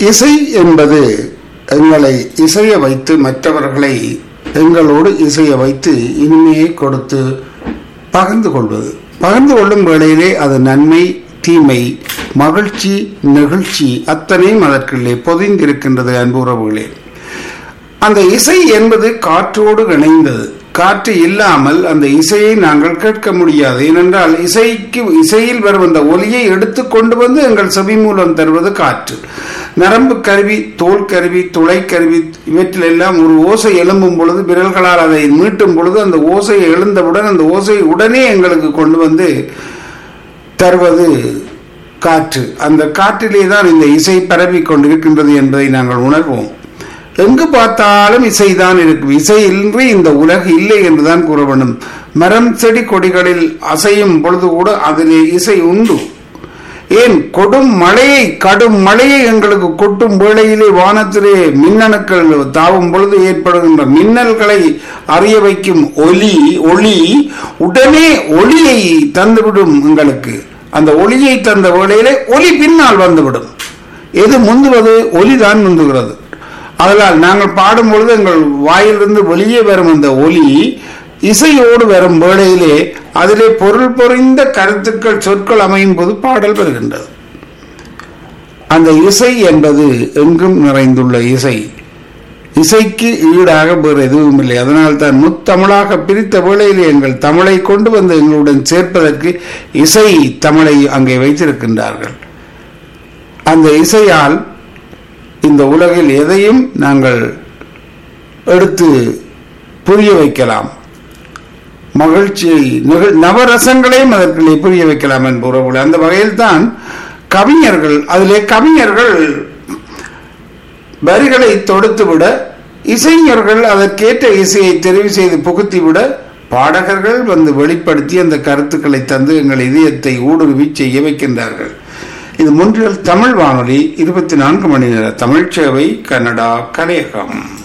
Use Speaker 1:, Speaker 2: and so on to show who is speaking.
Speaker 1: இசை என்பது எங்களை இசைய வைத்து மற்றவர்களை எங்களோடு இசைய வைத்து இனிமையை கொடுத்து பகிர்ந்து கொள்வது பகிர்ந்து கொள்ளும் வேளையிலே அது நன்மை தீமை மகிழ்ச்சி நெகிழ்ச்சி அத்தனையும் அதற்குள்ளே பொதிந்திருக்கின்றது அன்பு உறவுகளே அந்த இசை என்பது காற்றோடு இணைந்தது காற்று இல்லாமல் அந்த இசையை நாங்கள் கேட்க முடியாது ஏனென்றால் இசைக்கு இசையில் வரும் அந்த ஒலியை எடுத்து கொண்டு வந்து எங்கள் செவி மூலம் தருவது காற்று நரம்பு கருவி தோல் கருவி துளை கருவி இவற்றில் எல்லாம் ஒரு ஓசை எழும்பும் பொழுது விரல்களால் அதை மீட்டும் பொழுது அந்த ஓசை எழுந்தவுடன் அந்த ஓசை உடனே எங்களுக்கு கொண்டு வந்து தருவது காற்று அந்த காற்றிலே தான் இந்த இசை பரவி கொண்டிருக்கின்றது என்பதை நாங்கள் உணர்வோம் எங்கு பார்த்தாலும் இசைதான் இருக்கும் இசை இன்றி இந்த உலகு இல்லை என்றுதான் கூற வேண்டும் மரம் செடி கொடிகளில் அசையும் பொழுது கூட அதிலே இசை உண்டு ஏன் கொடும் மழையை கடும் மழையை எங்களுக்கு கொட்டும் வேளையிலே வானத்திலே மின்னணுக்கள் தாவும் பொழுது ஏற்படுகின்ற மின்னல்களை அறிய வைக்கும் ஒலி ஒளி உடனே ஒளியை தந்துவிடும் எங்களுக்கு அந்த ஒளியை தந்த வேளையிலே ஒலி பின்னால் வந்துவிடும் எது முந்துவது ஒலிதான் முந்துகிறது அதனால் நாங்கள் பாடும் பொழுது எங்கள் வாயிலிருந்து வெளியே வரும் அந்த ஒலி இசையோடு வரும் வேளையிலே அதிலே பொருள் பொறிந்த கருத்துக்கள் சொற்கள் அமையும் போது பாடல் பெறுகின்றது அந்த இசை என்பது எங்கும் நிறைந்துள்ள இசை இசைக்கு ஈடாக வேறு எதுவும் இல்லை அதனால் தான் முத்தமிழாக பிரித்த வேளையிலே எங்கள் தமிழை கொண்டு வந்து எங்களுடன் சேர்ப்பதற்கு இசை தமிழை அங்கே வைத்திருக்கின்றார்கள் அந்த இசையால் இந்த உலகில் எதையும் நாங்கள் எடுத்து புரிய வைக்கலாம் மகிழ்ச்சியை நிகழ் நவரசங்களையும் அதற்குள்ளே புரிய வைக்கலாம் என்பவர்கள் அந்த வகையில் தான் கவிஞர்கள் அதிலே கவிஞர்கள் வரிகளை தொடுத்துவிட இசைஞர்கள் அதற்கேற்ற இசையை தெரிவு செய்து புகுத்திவிட பாடகர்கள் வந்து வெளிப்படுத்தி அந்த கருத்துக்களை தந்து எங்கள் இதயத்தை ஊடுருவி செய்ய வைக்கின்றார்கள் இது முன்றில் தமிழ் வானொலி இருபத்தி நான்கு மணி நேர தமிழ் சேவை கனடா கலையகம்